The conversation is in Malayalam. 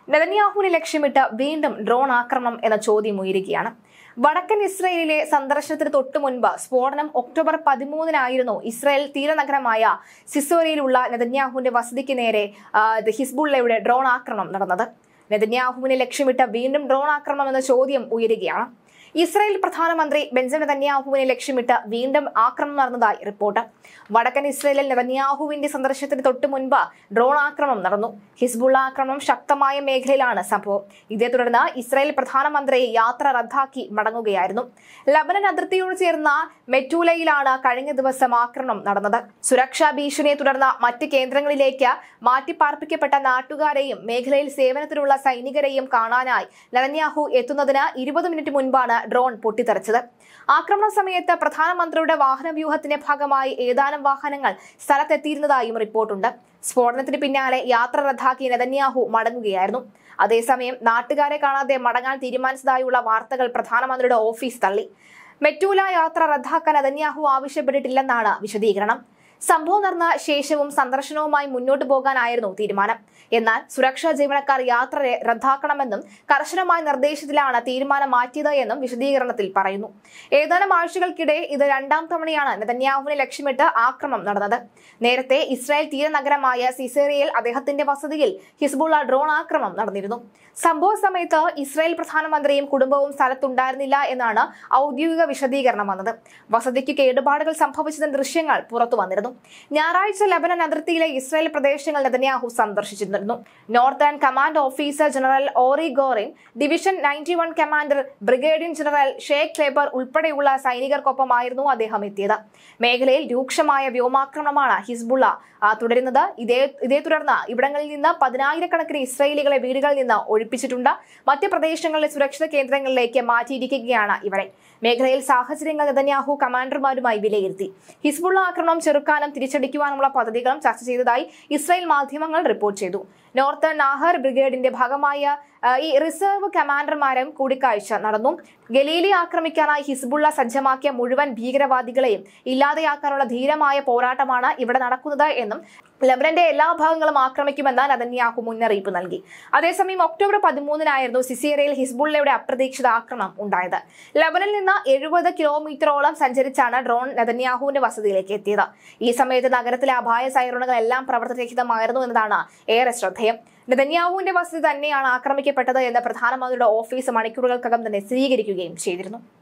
നെതന്യാഹുവിനെ ലക്ഷ്യമിട്ട് വീണ്ടും ഡ്രോൺ ആക്രമണം എന്ന ചോദ്യം ഉയരുകയാണ് വടക്കൻ ഇസ്രയേലിലെ സന്ദർശനത്തിന് തൊട്ടു മുൻപ് സ്ഫോടനം ഒക്ടോബർ പതിമൂന്നിനായിരുന്നു ഇസ്രായേൽ തീരനഗരമായ സിസോരയിലുള്ള നെതന്യാഹുവിന്റെ വസതിക്ക് നേരെ ആ, ദ ഹിസ്ബുള്ളയുടെ ഡ്രോൺ ആക്രമണം നടന്നത് നെതന്യാഹുവിനെ ലക്ഷ്യമിട്ട് വീണ്ടും ഡ്രോൺ ആക്രമണം എന്ന ചോദ്യം ഉയരുകയാണ് ഇസ്രായേൽ പ്രധാനമന്ത്രി ബെഞ്ചമിൻ നെതന്യാഹുവിനെ ലക്ഷ്യമിട്ട് വീണ്ടും ആക്രമണം നടന്നതായി റിപ്പോർട്ട് വടക്കൻ ഇസ്രായേലിൽ നെതന്യാഹുവിന്റെ സന്ദർശനത്തിന് തൊട്ടു മുൻപ് ഡ്രോൺ ആക്രമണം നടന്നു ഹിസ്ബുള്ള ആക്രമണം ശക്തമായ മേഖലയിലാണ് സംഭവം ഇതേ തുടർന്ന് ഇസ്രായേൽ പ്രധാനമന്ത്രി യാത്ര റദ്ദാക്കി മടങ്ങുകയായിരുന്നു ലബനൻ അതിർത്തിയോട് ചേർന്ന മെറ്റൂലയിലാണ് കഴിഞ്ഞ ദിവസം ആക്രമണം നടന്നത് സുരക്ഷാ ഭീഷണിയെ തുടർന്ന് മറ്റ് കേന്ദ്രങ്ങളിലേക്ക് മാറ്റിപ്പാർപ്പിക്കപ്പെട്ട നാട്ടുകാരെയും മേഖലയിൽ സേവനത്തിലുള്ള സൈനികരെയും കാണാനായി നെതന്യാഹു എത്തുന്നതിന് ഇരുപത് മിനിറ്റ് മുൻപാണ് ഡ്രോൺ പൊട്ടിത്തെറിച്ചത് ആക്രമണ സമയത്ത് പ്രധാനമന്ത്രിയുടെ വാഹനവ്യൂഹത്തിന്റെ ഭാഗമായി ഏതാനും വാഹനങ്ങൾ സ്ഥലത്തെത്തിയിരുന്നതായും റിപ്പോർട്ടുണ്ട് സ്ഫോടനത്തിന് പിന്നാലെ യാത്ര റദ്ദാക്കി നെതന്യാഹു മടങ്ങുകയായിരുന്നു അതേസമയം നാട്ടുകാരെ കാണാതെ മടങ്ങാൻ തീരുമാനിച്ചതായുള്ള വാർത്തകൾ പ്രധാനമന്ത്രിയുടെ ഓഫീസ് തള്ളി മെറ്റൂല യാത്ര റദ്ദാക്കാൻ നെതന്യാഹു ആവശ്യപ്പെട്ടിട്ടില്ലെന്നാണ് വിശദീകരണം സംഭവം നടന്ന ശേഷവും സന്ദർശനവുമായി മുന്നോട്ട് പോകാനായിരുന്നു തീരുമാനം എന്നാൽ സുരക്ഷാ ജീവനക്കാർ യാത്ര രെ- റദ്ദാക്കണമെന്നും കർശനമായ നിർദ്ദേശത്തിലാണ് തീരുമാനം മാറ്റിയത് എന്നും വിശദീകരണത്തിൽ പറയുന്നു ഏതാനും ആഴ്ചകൾക്കിടെ ഇത് രണ്ടാം തവണയാണ് നെതന്യാഹുവിനെ ലക്ഷ്യമിട്ട് ആക്രമണം നടന്നത് നേരത്തെ ഇസ്രായേൽ തീരനഗരമായ സിസേറിയയിൽ അദ്ദേഹത്തിന്റെ വസതിയിൽ ഹിസ്ബുള്ള ഡ്രോൺ ആക്രമണം നടന്നിരുന്നു സംഭവ സമയത്ത് ഇസ്രായേൽ പ്രധാനമന്ത്രിയും കുടുംബവും സ്ഥലത്തുണ്ടായിരുന്നില്ല എന്നാണ് ഔദ്യോഗിക വിശദീകരണം വന്നത് വസതിക്ക് കേടുപാടുകൾ സംഭവിച്ചതിന്റെ ദൃശ്യങ്ങൾ പുറത്തു വന്നിരുന്നു ഞായറാഴ്ച ലബനൻ അതിർത്തിയിലെ ഇസ്രായേൽ പ്രദേശങ്ങൾ നെതന്യാഹു സന്ദർശിച്ചിരുന്നു northern command officer general Uri Gordin division ninety one commander brigadier general Shai Klapper ഉൾപ്പെടെയുള്ള സൈനികർക്കൊപ്പമായിരുന്നു അദ്ദേഹം എത്തിയത് മേഖലയിൽ രൂക്ഷമായ വ്യോമാക്രമണമാണ് ഹിസ്ബുള്ള ആ, തുടരുന്നത് ഇതേ ഇതേ തുടർന്ന് ഇവിടങ്ങളിൽ നിന്ന് പതിനായിരക്കണക്കിന് ഇസ്രായേലികളെ വീടുകളിൽ നിന്ന് ഒഴിപ്പിച്ചിട്ടുണ്ട് മറ്റ് പ്രദേശങ്ങളിലെ സുരക്ഷിത കേന്ദ്രങ്ങളിലേക്ക് മാറ്റിയിരിക്കുകയാണ് ഇവരെ മേഖലയിൽ സാഹചര്യങ്ങൾ നെതന്യാഹു കമാൻഡർമാരുമായി വിലയിരുത്തി ഹിസ്ബുള്ള ആക്രമണം ചെറുക്കാനും തിരിച്ചടിക്കുവാനുമുള്ള പദ്ധതികളും ചർച്ച ചെയ്തതായി ഇസ്രായേൽ മാധ്യമങ്ങൾ റിപ്പോർട്ട് ചെയ്തു നോർത്തേൺ നാഹർ ബ്രിഗേഡിന്റെ ഭാഗമായ ആ, ഈ റിസർവ് കമാൻഡർമാരും കൂടിക്കാഴ്ച നടന്നു ഗലീലി ആക്രമിക്കാനായി ഹിസ്ബുള്ള സജ്ജമാക്കിയ മുഴുവൻ ഭീകരവാദികളെയും ഇല്ലാതെയാക്കാനുള്ള ധീരമായ പോരാട്ടമാണ് ഇവിടെ നടക്കുന്നത് എന്നും ലബനന്റെ എല്ലാ ഭാഗങ്ങളും ആക്രമിക്കുമെന്ന് നദന്യാഹു മുന്നറിയിപ്പ് നൽകി അതേസമയം ഒക്ടോബർ പതിമൂന്നിനായിരുന്നു സിസിയറയിൽ ഹിസ്ബുള്ളയുടെ അപ്രതീക്ഷിത ആക്രമണം ഉണ്ടായത് ലബനിൽ നിന്ന് എഴുപത് കിലോമീറ്ററോളം സഞ്ചരിച്ചാണ് ഡ്രോൺ നെതന്യാഹുവിന്റെ വസതിയിലേക്ക് എത്തിയത് ഈ സമയത്ത് നഗരത്തിലെ അപായ സൈറണുകൾ എല്ലാം പ്രവർത്തനരഹിതമായിരുന്നു എന്നതാണ് ഏറെ ശ്രദ്ധേയം നെതന്യാഹുവിന്റെ വസതി തന്നെയാണ് ആക്രമിക്കപ്പെട്ടത് എന്ന് പ്രധാനമന്ത്രിയുടെ ഓഫീസ് മണിക്കൂറുകൾക്കകം തന്നെ സ്ഥിരീകരിക്കുകയും ചെയ്തിരുന്നു